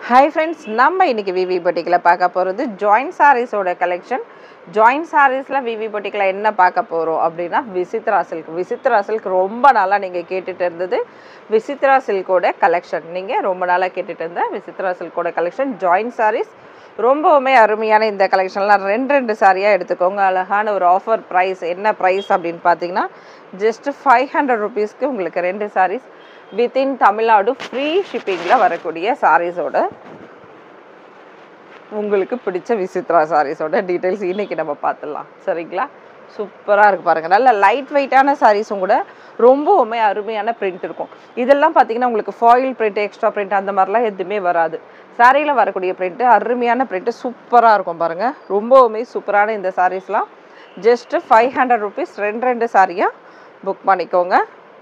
hi friends நம்ம இன்னைக்கு விவி பொட்டிக்கில் பார்க்க போகிறது ஜாயின்ட் சாரீஸோட கலெக்ஷன் ஜாயின்ட் சாரீஸில் விவி பொட்டிக்கில் என்ன பார்க்க போகிறோம் அப்படின்னா விசித்ரா சில்க் விசித்ரா சில்க் ரொம்ப நாளாக நீங்கள் கேட்டுட்டு இருந்தது விசித்ரா சில்கோட கலெக்ஷன் நீங்கள் ரொம்ப நாளாக கேட்டுட்டு இருந்த விசித்ரா சில்கோட கலெக்ஷன் ஜாயின்ட் சாரீஸ் ரொம்பவுமே அருமையான இந்த கலெக்ஷன்லாம் ரெண்டு ரெண்டு சாரியாக எடுத்துக்கோங்க அழகான ஒரு ஆஃபர் ப்ரைஸ் என்ன ப்ரைஸ் அப்படின்னு பார்த்தீங்கன்னா ஜஸ்ட் ஃபைவ் ஹண்ட்ரட் ருபீஸ்க்கு உங்களுக்கு ரெண்டு சாரீஸ் வித்தின் தமிழ்நாடு ஃப்ரீ ஷிப்பிங்கில் வரக்கூடிய சாரீஸோட உங்களுக்கு பிடிச்ச விசித்ரா சாரீஸோட டீட்டெயில்ஸ் இன்றைக்கி நம்ம பார்த்துடலாம் சரிங்களா சூப்பராக இருக்கு பாருங்கள் நல்ல லைட் வெயிட்டான சாரீஸும் கூட ரொம்பவுமே அருமையான பிரிண்ட் இருக்கும் இதெல்லாம் பார்த்தீங்கன்னா உங்களுக்கு ஃபாயில் பிரிண்ட் எக்ஸ்ட்ரா பிரிண்ட் அந்த மாதிரிலாம் எதுவுமே வராது சாரியில் வரக்கூடிய பிரிண்ட்டு அருமையான பிரிண்ட்டு சூப்பராக இருக்கும் பாருங்கள் ரொம்பவுமே சூப்பரான இந்த சாரீஸ்லாம் ஜஸ்ட்டு ஃபைவ் ஹண்ட்ரட் ருபீஸ் ரெண்டு ரெண்டு சாரியாக புக் பண்ணிக்கோங்க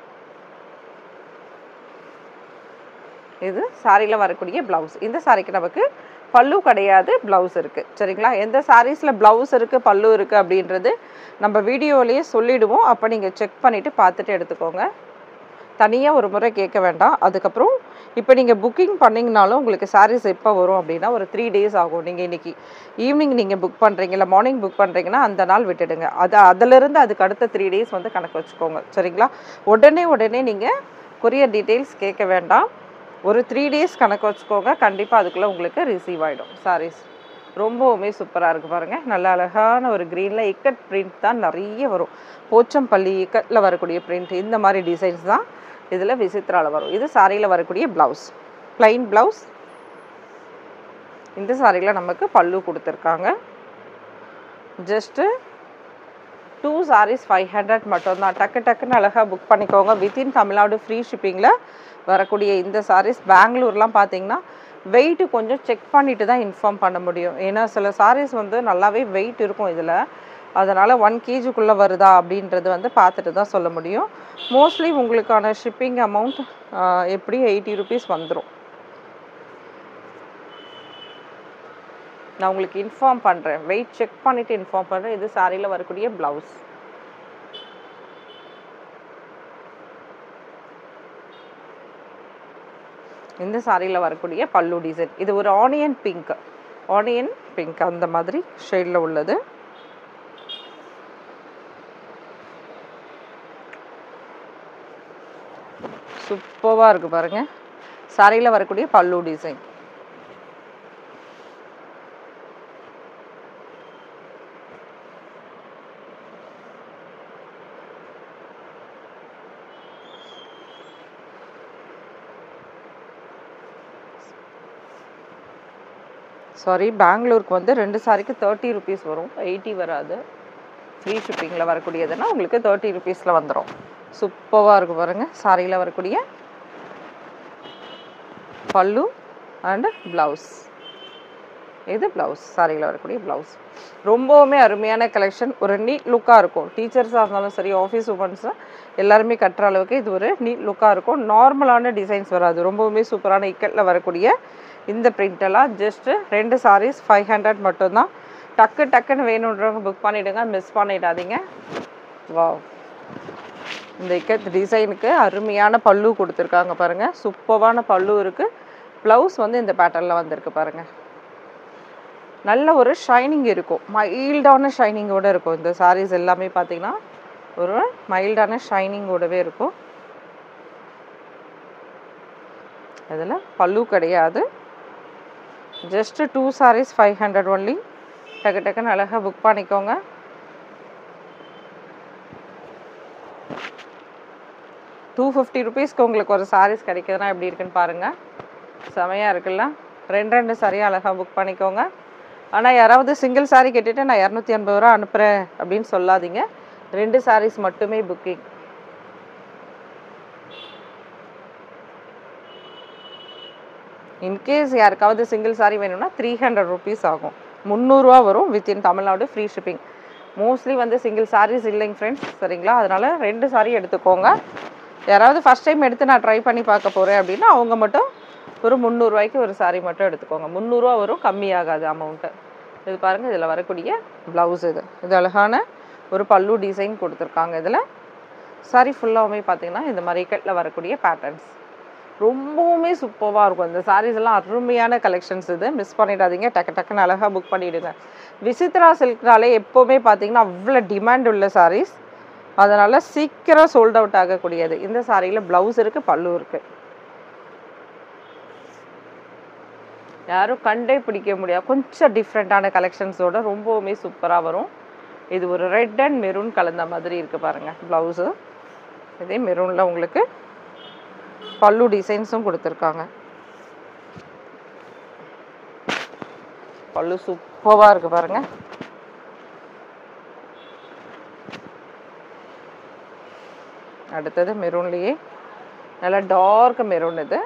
இது சாரியில் வரக்கூடிய ப்ளவுஸ் இந்த சாரிக்கு நமக்கு பல்லு கிடையாது ப்ளவுஸ் இருக்குது சரிங்களா எந்த சாரீஸில் ப்ளவுஸ் இருக்குது பல்லு இருக்குது அப்படின்றது நம்ம வீடியோலேயே சொல்லிவிடுவோம் அப்போ நீங்கள் செக் பண்ணிவிட்டு பார்த்துட்டு எடுத்துக்கோங்க தனியாக ஒரு முறை கேட்க வேண்டாம் அதுக்கப்புறம் இப்போ நீங்கள் புக்கிங் பண்ணிங்கனாலும் உங்களுக்கு சாரீஸ் எப்போ வரும் அப்படின்னா ஒரு த்ரீ டேஸ் ஆகும் நீங்கள் இன்றைக்கி ஈவினிங் நீங்கள் புக் பண்ணுறீங்க இல்லை மார்னிங் புக் பண்ணுறீங்கன்னா அந்த நாள் விட்டுடுங்க அது அதிலிருந்து அதுக்கு அடுத்த த்ரீ டேஸ் வந்து கணக்கு வச்சுக்கோங்க சரிங்களா உடனே உடனே நீங்கள் கொரியர் டீட்டெயில்ஸ் கேட்க வேண்டாம் ஒரு த்ரீ டேஸ் கணக்கு வச்சுக்கோங்க கண்டிப்பாக அதுக்குள்ளே உங்களுக்கு ரிசீவ் ஆகிடும் சாரீஸ் ரொம்பவுமே சூப்பராக இருக்குது பாருங்கள் நல்ல அழகான ஒரு க்ரீனில் இக்கட் பிரிண்ட் தான் நிறைய வரும் போச்சம்பள்ளி இக்கட்டில் வரக்கூடிய பிரிண்ட் இந்த மாதிரி டிசைன்ஸ் தான் இதில் விசித்ராவில் வரும் இது சாரியில் வரக்கூடிய ப்ளவுஸ் ப்ளைன் ப்ளவுஸ் இந்த சாரியில் நமக்கு பல்லு கொடுத்துருக்காங்க just two saris five hundred மட்டும்தான் டக்கு டக்குன்னு அழகாக புக் பண்ணிக்கோங்க வித்தின் தமிழ்நாடு ஃப்ரீ ஷிப்பிங்கில் வரக்கூடிய இந்த சாரீஸ் பெங்களூர்லாம் பார்த்தீங்கன்னா வெயிட்டு கொஞ்சம் செக் பண்ணிட்டு தான் இன்ஃபார்ம் பண்ண முடியும் ஏன்னா சில சாரீஸ் வந்து நல்லாவே வெயிட் இருக்கும் இதில் அதனால் ஒன் கேஜிக்குள்ளே வருதா அப்படின்றது வந்து பார்த்துட்டு தான் சொல்ல முடியும் மோஸ்ட்லி உங்களுக்கான ஷிப்பிங் அமௌண்ட் எப்படி எயிட்டி ருபீஸ் வந்துடும் நான் உங்களுக்கு இன்ஃபார்ம் பண்ணுறேன் வெயிட் செக் பண்ணிவிட்டு இன்ஃபார்ம் பண்ணுறேன் இது சாரியில் வரக்கூடிய ப்ளவுஸ் இந்த சாரியில் வரக்கூடிய பல்லு டிசைன் இது ஒரு ஆனியன் பிங்க் ஆனியன் பிங்க் அந்த மாதிரி ஷேடில் உள்ளது சூப்பராக இருக்குது பாருங்கள் சாரியில் வரக்கூடிய பல்லு டிசைன் சாரி பெங்களூருக்கு வந்து ரெண்டு சாரிக்கு தேர்ட்டி ருபீஸ் வரும் எயிட்டி வராது ஃப்ரீ ஷிப்பிங்கில் வரக்கூடியதுன்னா உங்களுக்கு தேர்ட்டி ருபீஸில் வந்துடும் சூப்பராக இருக்கும் பாருங்கள் சாரியில் வரக்கூடிய பல்லு அண்டு ப்ளவுஸ் இது ப்ளவுஸ் சாரியில் வரக்கூடிய ப்ளவுஸ் ரொம்பவுமே அருமையான கலெக்ஷன் ஒரு நீட் லுக்காக இருக்கும் டீச்சர்ஸாக இருந்தாலும் சரி ஆஃபீஸ் உமன்ஸு எல்லாருமே கட்டுற அளவுக்கு இது ஒரு நீட் லுக்காக இருக்கும் நார்மலான டிசைன்ஸ் வராது ரொம்பவுமே சூப்பரான இக்கட்டில் வரக்கூடிய இந்த பிரிண்டெல்லாம் ஜஸ்ட்டு ரெண்டு சாரீஸ் ஃபைவ் ஹண்ட்ரட் மட்டும்தான் டக்கு டக்குன்னு வேணுன்றவங்க புக் பண்ணிவிடுங்க மிஸ் பண்ணிடாதீங்க வா இந்த இக்கத் டிசைனுக்கு அருமையான பல்லு கொடுத்துருக்காங்க பாருங்கள் சூப்பரான பல்லு இருக்குது ப்ளவுஸ் வந்து இந்த பேட்டர்னில் வந்திருக்கு பாருங்கள் நல்ல ஒரு ஷைனிங் இருக்கும் மைல்டான ஷைனிங்கோடு இருக்கும் இந்த சாரீஸ் எல்லாமே பார்த்தீங்கன்னா ஒரு மைல்டான ஷைனிங்கோடவே இருக்கும் அதில் பல்லு கிடையாது just two saris five hundred only டக்கு டக்குன்னு அழகாக புக் பண்ணிக்கோங்க டூ ஃபிஃப்டி ருபீஸ்க்கு உங்களுக்கு ஒரு சாரீஸ் கிடைக்குதுன்னா எப்படி இருக்குன்னு பாருங்கள் செமையாக இருக்குல்ல ரெண்டு ரெண்டு சாரியாக அழகாக புக் பண்ணிக்கோங்க ஆனால் யாராவது சிங்கிள் சாரீ கேட்டுட்டு நான் இரநூத்தி ஐம்பது ரூபா அனுப்புகிறேன் அப்படின்னு சொல்லாதீங்க ரெண்டு சாரீஸ் மட்டுமே புக்கிங் இன்கேஸ் யாருக்காவது சிங்கிள் சாரீ வேணும்னா த்ரீ ஹண்ட்ரட் ருபீஸ் ஆகும் முந்நூறுரூவா வரும் within Tamil Nadu free shipping mostly வந்து சிங்கிள் சாரீஸ் இல்லைங்க ஃப்ரெண்ட்ஸ் சரிங்களா அதனால் ரெண்டு சாரீ எடுத்துக்கோங்க யாராவது ஃபஸ்ட் டைம் எடுத்து நான் ட்ரை பண்ணி பார்க்க போகிறேன் அப்படின்னா அவங்க மட்டும் ஒரு முந்நூறுரூவாய்க்கு ஒரு சாரீ மட்டும் எடுத்துக்கோங்க முந்நூறுரூவா வரும் கம்மியாகாது அமௌண்ட்டு இது பாருங்கள் இதில் வரக்கூடிய ப்ளவுஸ் இது இது அழகான ஒரு பல்லு டிசைன் கொடுத்துருக்காங்க இதில் சாரி ஃபுல்லாகவுமே பார்த்தீங்கன்னா இந்த மாதிரி கட்டில் வரக்கூடிய பேட்டர்ன்ஸ் ரொம்பவுமே சூப்பராக இருக்கும் இந்த சாரீஸ் எல்லாம் அருமையான கலெக்ஷன்ஸ் இது மிஸ் பண்ணிடாதீங்க டக்கு டக்குன்னு அழகாக புக் பண்ணிவிடுங்க விசித்ரா சில்க்னாலே எப்போவுமே பார்த்தீங்கன்னா அவ்வளோ டிமாண்ட் உள்ள சாரீஸ் அதனால் சீக்கிரம் சோல்ட் அவுட் ஆகக்கூடியது இந்த சாரியில் ப்ளவுஸ் இருக்குது பல்லு இருக்குது யாரும் கண்டே பிடிக்க முடியாது கொஞ்சம் டிஃப்ரெண்ட்டான கலெக்ஷன்ஸோட ரொம்பவுமே சூப்பராக வரும் இது ஒரு ரெட் அண்ட் மெரூன் கலந்த மாதிரி இருக்குது பாருங்கள் ப்ளவுஸு இதே மெரூனில் உங்களுக்கு பல்லு டிசைன்ஸும் கொடுத்துருக்காங்க பல்லு சூப்பராக இருக்குது பாருங்கள் அடுத்தது மெரூன்லேயே நல்லா டார்க் மெரூன் இது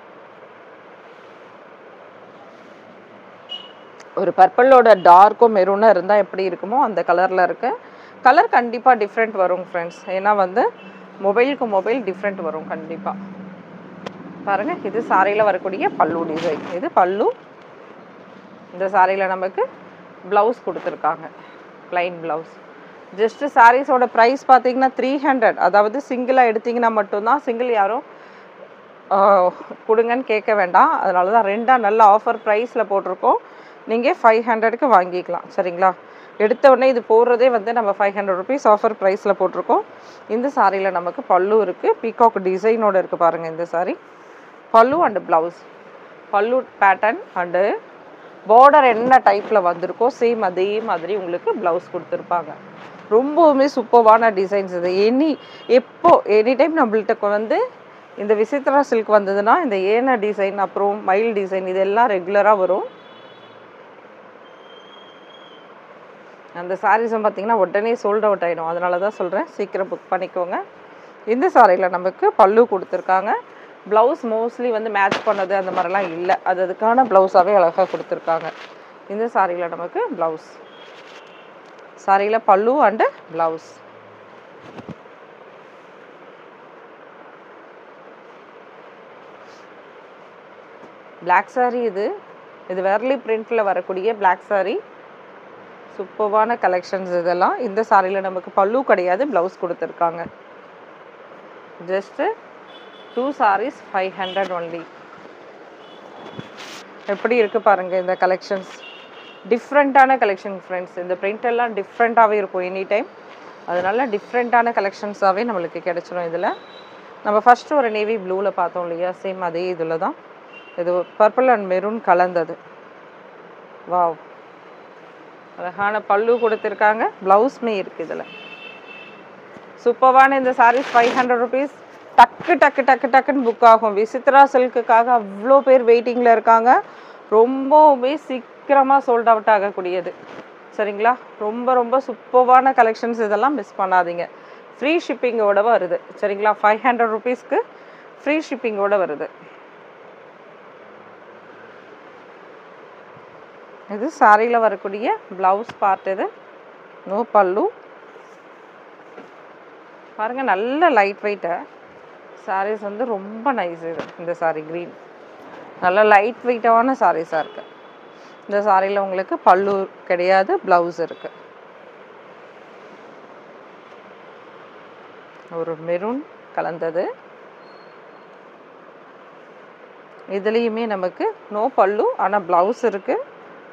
ஒரு பர்பிளோட டார்க்கும் மெரூனாக இருந்தால் எப்படி இருக்குமோ அந்த கலரில் இருக்கு கலர் கண்டிப்பாக டிஃப்ரெண்ட் வரும் ஃப்ரெண்ட்ஸ் ஏன்னா வந்து மொபைலுக்கு மொபைல் டிஃப்ரெண்ட் வரும் கண்டிப்பாக பாருங்கள் இது சாரியில் வரக்கூடிய பல்லு டிசைன் இது பல்லு இந்த சாரியில் நமக்கு ப்ளவுஸ் கொடுத்துருக்காங்க ப்ளைன் ப்ளவுஸ் ஜஸ்ட்டு சாரீஸோட ப்ரைஸ் பார்த்தீங்கன்னா த்ரீ ஹண்ட்ரட் அதாவது சிங்கிளாக எடுத்தீங்கன்னா மட்டும்தான் சிங்கிள் யாரும் ஆஹ், கொடுங்கன்னு கேட்க வேண்டாம் அதனால தான் ரெண்டாக நல்ல ஆஃபர் ப்ரைஸில் போட்டிருக்கோம் நீங்கள் ஃபைவ் ஹண்ட்ரடுக்கு வாங்கிக்கலாம் சரிங்களா எடுத்த உடனே இது போடுறதே வந்து நம்ம ஃபைவ் ஹண்ட்ரட் ருபீஸ் ஆஃபர் ப்ரைஸில் போட்டிருக்கோம் இந்த சாரியில் நமக்கு பல்லு இருக்குது பீகாக் டிசைனோட இருக்குது பாருங்கள் இந்த சாரி பல்லு அண்டு ப்ளவுஸ் பல்லு பேட்டர்ன் அண்டு பார்டர் என்ன டைப்பில் வந்திருக்கோ சேம் அதே மாதிரி உங்களுக்கு ப்ளவுஸ் கொடுத்துருப்பாங்க ரொம்பவுமே சூப்பர்வான டிசைன்ஸ் இது எனி எப்போ எனி டைம் நம்மள்ட்ட வந்து இந்த விசித்ரா சில்க் வந்ததுன்னா இந்த ஏன டிசைன் அப்புறம் மயில் டிசைன் இதெல்லாம் ரெகுலராக வரும் அந்த சாரீஸும் பார்த்தீங்கன்னா உடனே சோல்ட் அவுட் ஆகிடும் அதனால தான் சொல்கிறேன் சீக்கிரம் புக் பண்ணிக்கோங்க இந்த சாரியில் நமக்கு பல்லு கொடுத்துருக்காங்க ப்ளவுஸ் மோஸ்ட்லி வந்து மேட்ச் பண்ணது அந்த மாதிரிலாம் இல்லை அது அதுக்கான ப்ளவுஸாகவே அழகாக கொடுத்துருக்காங்க இந்த சாரியில் நமக்கு ப்ளவுஸ் சாரியில் பல்லு அண்டு ப்ளவுஸ் Black saree இது இது வெர்லி பிரிண்டில் வரக்கூடிய Black saree சூப்பர்வான கலெக்ஷன்ஸ் இதெல்லாம் இந்த சாரியில் நமக்கு பல்லு கிடையாது ப்ளவுஸ் கொடுத்துருக்காங்க just two sarees five hundred only எப்படி இருக்குது பாருங்கள் இந்த கலெக்ஷன்ஸ் டிஃப்ரெண்ட்டான கலெக்ஷன் ஃப்ரெண்ட்ஸ் இந்த print எல்லாம் டிஃப்ரெண்ட்டாகவே இருக்கும் எனி டைம் அதனால டிஃப்ரெண்ட்டான கலெக்ஷன்ஸாகவே நம்மளுக்கு கிடைச்சிடும் இதில் நம்ம ஃபஸ்ட்டு ஒரு நேவி ப்ளூவில் பார்த்தோம் இல்லையா சேம் அதே இதில் தான் இது பர்பிள் அண்ட் மெரூன் கலந்தது வாவ் அழகான பல்லு கொடுத்துருக்காங்க ப்ளவுஸ்மே இருக்குது இதில் சூப்பர்வான இந்த sarees ஃபைவ் ஹண்ட்ரட் ருபீஸ் டக்கு டக்கு டக்கு டக்குன்னு புக் ஆகும் விசித்ரா சில்க்குக்காக அவ்வளோ பேர் வெயிட்டிங்கில் இருக்காங்க ரொம்பவுமே சீக்கிரமாக சோல்ட் அவுட் ஆகக்கூடியது சரிங்களா ரொம்ப ரொம்ப சூப்பர்வான கலெக்ஷன்ஸ் இதெல்லாம் மிஸ் பண்ணாதீங்க ஃப்ரீ ஷிப்பிங்கோட வருது சரிங்களா ஃபைவ் ஹண்ட்ரட் ருபீஸ்க்கு ஃப்ரீ ஷிப்பிங்கோட வருது இது சாரியில் வரக்கூடிய ப்ளவுஸ் பார்ட் இது நோ பல்லு பாருங்க நல்ல லைட் வெயிட்டு சாரீஸ் வந்து ரொம்ப நைஸ் இது இந்த சாரி க்ரீன் நல்ல லைட் வெயிட்டான சாரீஸாக இருக்குது இந்த சாரியில் உங்களுக்கு பல்லு கிடையாது ப்ளவுஸ் இருக்குது ஒரு மெரூன் கலந்தது இதுலேயுமே நமக்கு நோ பல்லு ஆனால் ப்ளவுஸ் இருக்குது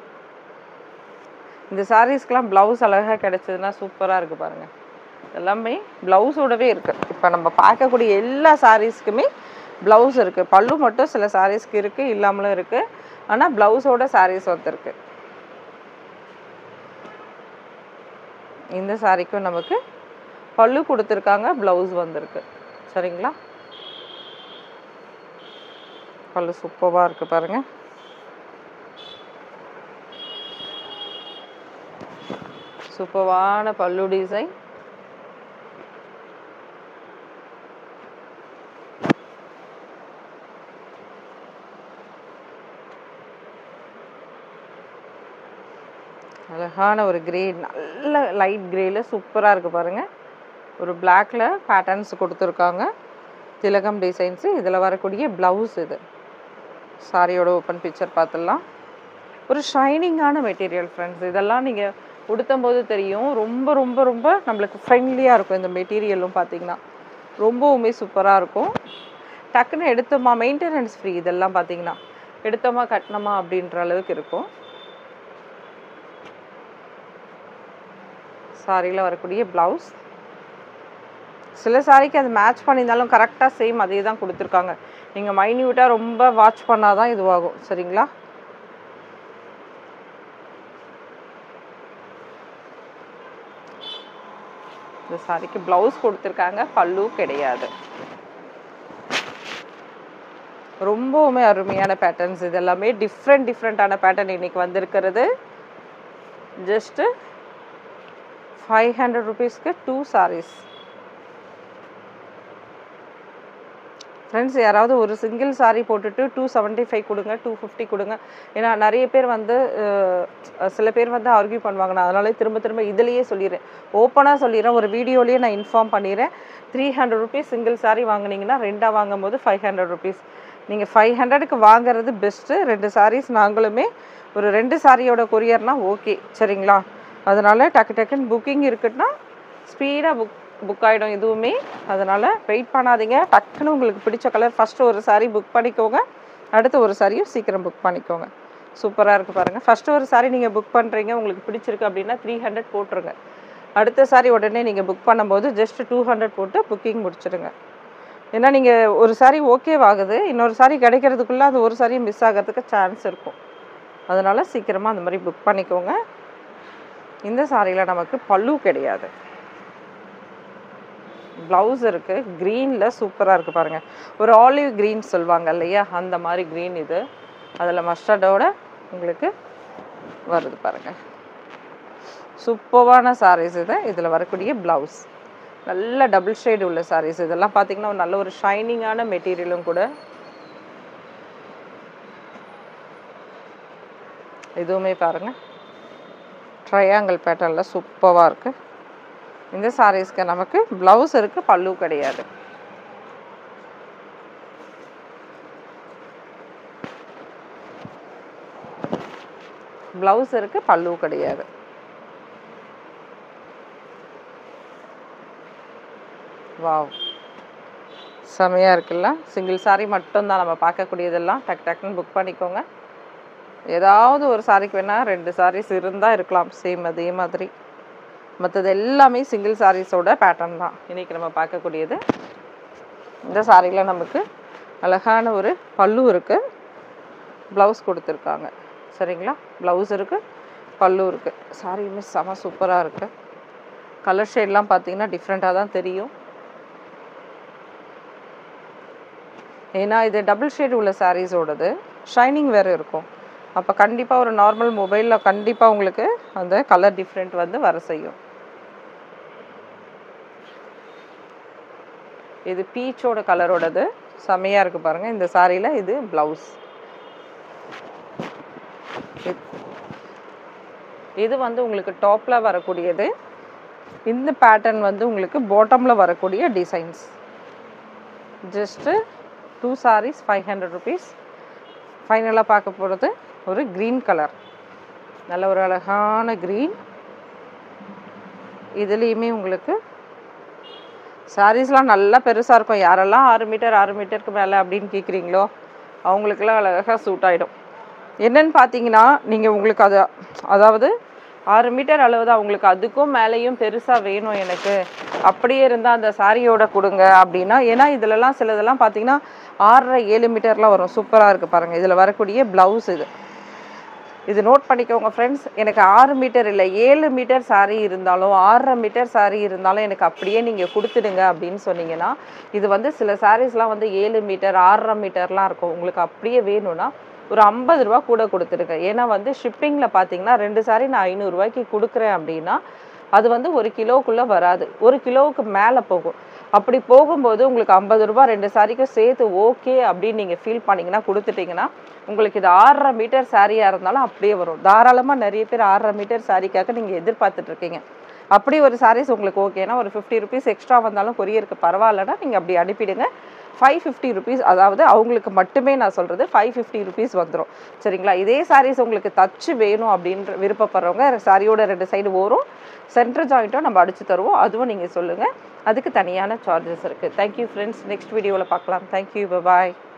இந்த சாரீஸ்க்கெலாம் ப்ளவுஸ் அழகாக கிடைச்சதுன்னா சூப்பராக இருக்குது பாருங்கள் எல்லாமே ப்ளவுஸோடவே இருக்குது இப்போ நம்ம பார்க்கக்கூடிய எல்லா சாரீஸ்க்குமே ப்ளவுஸ் இருக்குது பல்லு மட்டும் சில சாரீஸ்க்கு இருக்குது இல்லாமலும் இருக்குது ஆனால் ப்ளவுஸோட சாரீஸ் வந்துருக்கு இந்த சாரிக்கும் நமக்கு பல்லு கொடுத்துருக்காங்க ப்ளவுஸ் வந்திருக்கு சரிங்களா பல்லு சூப்பராக இருக்குது பாருங்கள் சூப்பரான பல்லு டிசைன் அழகான ஒரு கிரே நல்ல லைட் கிரேல சூப்பராக இருக்குது பாருங்கள் ஒரு பிளாக்ல பேட்டர்ன்ஸ் கொடுத்துருக்காங்க திலகம் டிசைன்ஸு இதில் வரக்கூடிய ப்ளவுஸ் இது சாரியோட ஓப்பன் பிக்சர் பார்த்துடலாம் ஒரு ஷைனிங்கான மெட்டீரியல் ஃப்ரெண்ட்ஸ் இதெல்லாம் நீங்கள் உடுத்தும்போது தெரியும் ரொம்ப ரொம்ப ரொம்ப நம்மளுக்கு ஃப்ரெண்ட்லியாக இருக்கும் இந்த மெட்டீரியலும் பார்த்தீங்கன்னா ரொம்பவுமே சூப்பராக இருக்கும் டக்குன்னு எடுத்தோமா மெயின்டெனன்ஸ் ஃப்ரீ இதெல்லாம் பார்த்தீங்கன்னா எடுத்தோமா கட்டினோமா அப்படின்ற அளவுக்கு இருக்கும் சாரியில் வரக்கூடிய ப்ளவுஸ் சில சாரிக்கு அது மேட்ச் பண்ணியிருந்தாலும் கரெக்டாக சேம் அதே தான் கொடுத்துருக்காங்க நீங்கள் மைன்யூட்டாக ரொம்ப வாட்ச் பண்ணால் தான் இதுவாகும் சரிங்களா இந்த சாரிக்கு ப்ளவுஸ் கொடுத்துருக்காங்க பல்லு கிடையாது ரொம்பவுமே அருமையான பேட்டர்ன்ஸ் இது எல்லாமே டிஃப்ரெண்ட் டிஃப்ரெண்ட்டான பேட்டர்ன் இன்னைக்கு வந்திருக்கிறது ஜஸ்ட்டு ஃபைவ் ஹண்ட்ரட் ருபீஸ்க்கு டூ சாரீஸ் ஃப்ரெண்ட்ஸ் யாராவது ஒரு சிங்கிள் சாரீ போட்டுட்டு டூ செவன்ட்டி ஃபைவ் கொடுங்க டூ ஃபிஃப்டி கொடுங்க ஏன்னா நிறைய பேர் வந்து அஹ், சில பேர் வந்து ஆர்கியூ பண்ணுவாங்க நான் அதனால திரும்ப திரும்ப இதுலேயே சொல்லிடுறேன் ஓப்பனாக சொல்லிடுறேன் ஒரு வீடியோலேயே நான் இன்ஃபார்ம் பண்ணிடுறேன் three hundred rupees single sari வாங்குனீங்கன்னா ரெண்டாக வாங்கும் போது ஃபைவ் ஹண்ட்ரட் ருபீஸ் நீங்கள் ஃபைவ் ஹண்ட்ரடுக்கு வாங்குறது பெஸ்ட்டு ரெண்டு சாரீஸ் நாங்களுமே ஒரு ரெண்டு சாரியோட கொரியர்னா ஓகே சரிங்களா அதனால டக்கு டக்குன்னு புக்கிங் இருக்குன்னா ஸ்பீடாக புக் புக் ஆகிடும் எதுவுமே அதனால் வெயிட் பண்ணாதீங்க டக்குன்னு உங்களுக்கு பிடிச்ச கலர் ஃபஸ்ட்டு ஒரு saree புக் பண்ணிக்கோங்க அடுத்து ஒரு சாரியும் சீக்கிரம் புக் பண்ணிக்கோங்க சூப்பராக இருக்குது பாருங்கள் ஃபஸ்ட்டு ஒரு saree நீங்கள் புக் பண்ணுறீங்க உங்களுக்கு பிடிச்சிருக்கு அப்படின்னா த்ரீ ஹண்ட்ரட் போட்டுருங்க அடுத்த saree உடனே நீங்கள் புக் பண்ணும்போது ஜஸ்ட் டூ ஹண்ட்ரட் போட்டு புக்கிங் முடிச்சிடுங்க ஏன்னா நீங்கள் ஒரு saree ஓகே ஆகுது இன்னொரு saree கிடைக்கிறதுக்குள்ளே அது ஒரு saree மிஸ் ஆகிறதுக்கு சான்ஸ் இருக்கும் அதனால் சீக்கிரமாக அந்த மாதிரி புக் பண்ணிக்கோங்க இந்த சாரியில் நமக்கு பல்லு கிடையாது ப்ளவுஸ் இருக்குது க்ரீனில் சூப்பராக இருக்குது பாருங்கள் ஒரு ஆலிவ் க்ரீன் சொல்லுவாங்க இல்லையா அந்த மாதிரி க்ரீன் இது அதில் மஸ்டர்டோட உங்களுக்கு வருது பாருங்கள் சூப்பரான சாரீஸ் இது இதில் வரக்கூடிய ப்ளவுஸ் நல்ல டபுள் ஷேடு உள்ள சாரீஸ் இதெல்லாம் பார்த்தீங்கன்னா ஒரு நல்ல ஒரு ஷைனிங்கான மெட்டீரியலும் கூட இதுவுமே பாருங்கள் ட்ரையாங்கிள் பேட்டர்னில் சூப்பராக இருக்குது இந்த சாரீஸ்க்கு நமக்கு ப்ளவுஸ் இருக்குது பல்லு கிடையாது ப்ளவுஸ் இருக்குது பல்லு கிடையாது வாவ் செமையாக இருக்குல்ல சிங்கிள் சாரீ மட்டும்தான் நம்ம பார்க்கக்கூடியதெல்லாம் டக் டக்குன்னு புக் பண்ணிக்கோங்க ஏதாவது ஒரு சாரிக்கு வேணால் ரெண்டு சாரீஸ் இருந்தால் இருக்கலாம் சேம் அதே மாதிரி மற்றது எல்லாமே சிங்கிள் சாரீஸோட பேட்டர்ன் தான் இன்றைக்கி நம்ம பார்க்கக்கூடியது இந்த சாரியில் நமக்கு அழகான ஒரு பல்லு இருக்குது ப்ளவுஸ் கொடுத்துருக்காங்க சரிங்களா ப்ளவுஸ் இருக்குது பல்லு இருக்குது சாரியுமே செம சூப்பராக இருக்குது கலர் ஷேட்லாம் பார்த்தீங்கன்னா டிஃப்ரெண்ட்டாக தான் தெரியும் ஏன்னா இது டபுள் ஷேட் உள்ள சாரீஸோடது ஷைனிங் வேறு இருக்கும் அப்போ கண்டிப்பாக ஒரு நார்மல் மொபைலில் கண்டிப்பாக உங்களுக்கு அந்த கலர் டிஃப்ரெண்ட் வந்து வர செய்யும் இது பீச்சோட கலரோடது செமையாக இருக்குது பாருங்கள் இந்த சாரியில் இது ப்ளவுஸ் இது வந்து உங்களுக்கு டாப்பில் வரக்கூடியது இந்த பேட்டர்ன் வந்து உங்களுக்கு பாட்டமில் வரக்கூடிய designs just two saris five hundred rupees ஃபைனலாக பார்க்க போகிறது ஒரு க்ரீன் கலர் நல்ல ஒரு அழகான க்ரீன் இதுலேயுமே உங்களுக்கு சாரீஸ்லாம் நல்லா பெருசாக இருக்கும் யாரெல்லாம் ஆறு மீட்டர் ஆறு மீட்டருக்கு மேலே அப்படின்னு கேட்குறீங்களோ அவங்களுக்கெல்லாம் அழகாக சூட் ஆகிடும் என்னன்னு பார்த்தீங்கன்னா நீங்கள் உங்களுக்கு அது அதாவது ஆறு மீட்டர் அளவு தான் உங்களுக்கு அதுக்கும் மேலேயும் பெருசாக வேணும் எனக்கு அப்படியே இருந்தால் அந்த சாரியோட கொடுங்க அப்படின்னா ஏன்னா இதுலலாம் சிலதெல்லாம் பார்த்தீங்கன்னா ஆறரை ஏழு மீட்டர்லாம் வரும் சூப்பராக இருக்குது பாருங்கள் இதில் வரக்கூடிய ப்ளவுஸ் இது இது நோட் பண்ணிக்கோங்க ஃப்ரெண்ட்ஸ் எனக்கு ஆறு மீட்டர் இல்லை ஏழு மீட்டர் saree இருந்தாலும் ஆறரை மீட்டர் saree இருந்தாலும் எனக்கு அப்படியே நீங்கள் கொடுத்துடுங்க அப்படின்னு சொன்னீங்கன்னா இது வந்து சில சாரீஸ்லாம் வந்து ஏழு மீட்டர் ஆறரை மீட்டர்லாம் இருக்கும் உங்களுக்கு அப்படியே வேணும்னா ஒரு ஐம்பது ரூபா கூட கொடுத்துருங்க ஏன்னா வந்து ஷிப்பிங்கில் பார்த்தீங்கன்னா ரெண்டு சாரி நான் ஐநூறுரூவாய்க்கு கொடுக்குறேன் அப்படின்னா அது வந்து ஒரு கிலோக்குள்ளே வராது ஒரு கிலோவுக்கு மேலே போகும் அப்படி போகும்போது உங்களுக்கு ஐம்பது ரூபா ரெண்டு சாரிக்கும் சேர்த்து ஓகே அப்படின்னு நீங்கள் ஃபீல் பண்ணிங்கன்னா கொடுத்துட்டிங்கன்னா உங்களுக்கு இது ஆறரை மீட்டர் சாரியாக இருந்தாலும் அப்படியே வரும் தாராளமாக நிறைய பேர் ஆறரை மீட்டர் சாரிக்காக நீங்கள் எதிர்பார்த்துட்டு இருக்கீங்க அப்படி ஒரு சாரீஸ் உங்களுக்கு ஓகேனா ஒரு ஃபிஃப்டி ருபீஸ் எக்ஸ்ட்ரா வந்தாலும் கொரியருக்கு பரவாயில்லனா நீங்கள் அப்படி அனுப்பிடுங்க ஃபைவ் ஃபிஃப்டி ருபீஸ் அதாவது அவங்களுக்கு மட்டுமே நான் சொல்கிறது ஃபைவ் ஃபிஃப்டி ருபீஸ் வந்துடும் சரிங்களா இதே சாரீஸ் உங்களுக்கு தச்சு வேணும் அப்படின்ற விருப்பப்படுறவங்க சாரியோட ரெண்டு சைடு ஓரும் சென்டர் ஜாயிண்ட்டும் நம்ம அடிச்சு தருவோம் அதுவும் நீங்கள் சொல்லுங்கள் அதுக்கு தனியான சார்ஜஸ் இருக்குது தேங்க்யூ ஃப்ரெண்ட்ஸ் நெக்ஸ்ட் வீடியோவில் பார்க்கலாம் தேங்க்யூ பாய்